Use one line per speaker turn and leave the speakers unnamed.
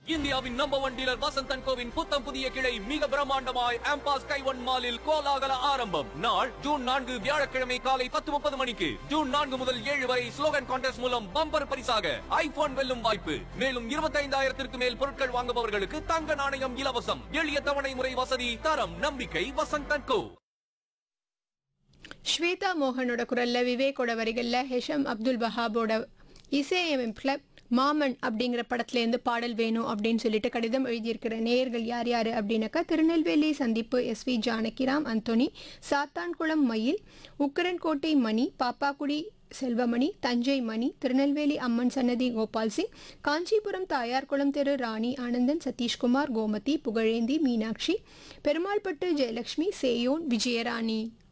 இந்தியாவின் number one dealer Vasanthan கோவின் புத்தம் புதிய கிளை மிக பிரம்மாண்டமாய் ஆம்பாஸ் கைவன் மாலில் கோலாகல ஆரம்பம் நாள் ஜூன் நான்கு வியாழக்கிழமை காலை பத்து முப்பது மணிக்கு ஜூன் நான்கு முதல் ஏழு வரை ஸ்லோகன் கான்டெஸ்ட் மூலம் பம்பர் பரிசாக ஐபோன் வெல்லும் வாய்ப்பு மேலும் இருபத்தைந்தாயிரத்திற்கு மேல் பொருட்கள் வாங்குபவர்களுக்கு தங்க நாணயம் இலவசம் எளிய தவணை முறை வசதி தரம் நம்பிக்கை வசந்தன் கோ
ஸ்வேதா மோகனோட குரல்ல விவேக்கோட வரிகள்ல ஹெஷம் அப்துல் வஹாபோட இசையமைப்புல மாமன் அப்படிங்கிற படத்துல இருந்து பாடல் வேணும் அப்படின்னு சொல்லிட்டு கடிதம் எழுதியிருக்கிற நேயர்கள் யார் யார் அப்படின்னாக்கா திருநெல்வேலி சந்திப்பு S V Janakiram Anthony Sathankulam Mayil Ukkarankottai மணி பாப்பாக்குடி செல்வமணி தஞ்சை மணி திருநெல்வேலி அம்மன் சன்னதி கோபால் சிங் காஞ்சிபுரம் தாயார்குளம் தெரு ராணி ஆனந்தன் சதீஷ்குமார் கோமதி புகழேந்தி மீனாட்சி பெருமாள்பட்டு ஜெயலட்சுமி சேயோன் விஜயராணி